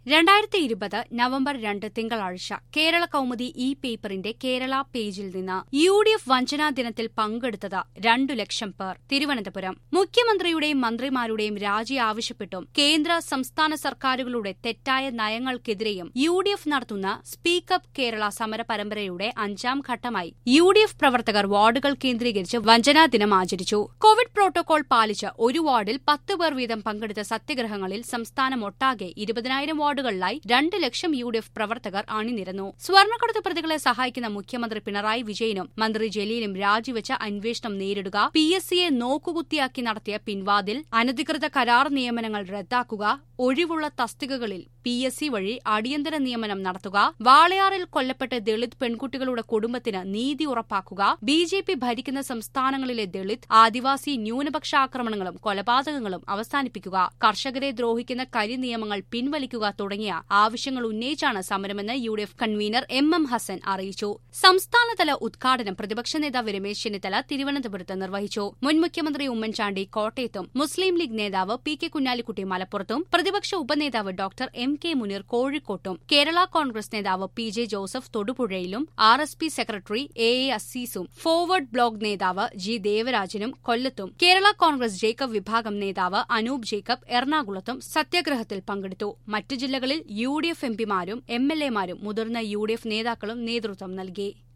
രണ്ടായിരത്തി ഇരുപത് നവംബർ രണ്ട് തിങ്കളാഴ്ച കേരള കൗമുദി ഇ പേപ്പറിന്റെ കേരള പേജിൽ നിന്ന് യു ഡി എഫ് വഞ്ചനാ ദിനത്തിൽ പങ്കെടുത്തത് രണ്ടു ലക്ഷം പേർ തിരുവനന്തപുരം മുഖ്യമന്ത്രിയുടെയും മന്ത്രിമാരുടെയും രാജി ആവശ്യപ്പെട്ടും കേന്ദ്ര സംസ്ഥാന സർക്കാരുകളുടെ തെറ്റായ നയങ്ങൾക്കെതിരെയും യു ഡി എഫ് നടത്തുന്ന സ്പീക്കപ്പ് കേരള സമര പരമ്പരയുടെ അഞ്ചാം ഘട്ടമായി യു ഡി എഫ് പ്രവർത്തകർ വാർഡുകൾ കേന്ദ്രീകരിച്ച് വഞ്ചനാ ദിനം ആചരിച്ചു കോവിഡ് പ്രോട്ടോകോൾ പാലിച്ച് ഒരു വാർഡിൽ പത്ത് പേർ വീതം പങ്കെടുത്ത സത്യഗ്രഹങ്ങളിൽ സംസ്ഥാനമൊട്ടാകെ ഇരുപതിനായിരം വാർഡുകളിലായി രണ്ട് ലക്ഷം യു ഡി എഫ് പ്രവർത്തകർ അണിനിരന്നു സ്വർണ്ണക്കടത്ത് പ്രതികളെ സഹായിക്കുന്ന മുഖ്യമന്ത്രി പിണറായി വിജയനും മന്ത്രി ജലീലും രാജിവെച്ച അന്വേഷണം നേരിടുക പി എസ് സിയെ നോക്കുകുത്തിയാക്കി നടത്തിയ പിൻവാതിൽ അനധികൃത കരാർ നിയമനങ്ങൾ റദ്ദാക്കുക ഒഴിവുള്ള തസ്തികകളിൽ പി എസ് സി വഴി അടിയന്തര നിയമനം നടത്തുക വാളയാറിൽ കൊല്ലപ്പെട്ട ദളിത് പെൺകുട്ടികളുടെ കുടുംബത്തിന് നീതി ഉറപ്പാക്കുക ബി ജെ പി ഭരിക്കുന്ന സംസ്ഥാനങ്ങളിലെ ദളിത് ആദിവാസി ന്യൂനപക്ഷ ആക്രമണങ്ങളും കൊലപാതകങ്ങളും അവസാനിപ്പിക്കുക കർഷകരെ ദ്രോഹിക്കുന്ന കരി നിയമങ്ങൾ പിൻവലിക്കുക തുടങ്ങിയ ആവശ്യങ്ങൾ ഉന്നയിച്ചാണ് സമരമെന്ന് U D F convener M M Hassan അറിയിച്ചു സംസ്ഥാനതല ഉദ്ഘാടനം പ്രതിപക്ഷ നേതാവ് രമേശ് ചെന്നിത്തല തിരുവനന്തപുരത്ത് നിർവഹിച്ചു മുൻ മുഖ്യമന്ത്രി ഉമ്മൻചാണ്ടി കോട്ടയത്തും മുസ്ലിം ലീഗ് നേതാവ് പി കെ കുഞ്ഞാലിക്കുട്ടി മലപ്പുറത്തും പ്രതിപക്ഷ ഉപനേതാവ് ഡോക്ടർ എം കെ മുനീർ കോഴിക്കോട്ടും കേരള കോൺഗ്രസ് നേതാവ് P J Joseph തൊടുപുഴയിലും R S P secretary A A അസീസും forward block നേതാവ് ജി ദേവരാജനും കൊല്ലത്തും കേരള കോൺഗ്രസ് ജേക്കബ് വിഭാഗം നേതാവ് അനൂപ് ജേക്കബ് എറണാകുളത്തും സത്യാഗ്രഹത്തിൽ പങ്കെടുത്തു മറ്റു ജില്ലകളിൽ യു ഡി എഫ് എംപിമാരും എം എൽ എമാരും മുതിർന്ന യു ഡി എഫ് നേതാക്കളും നേതൃത്വം നൽകി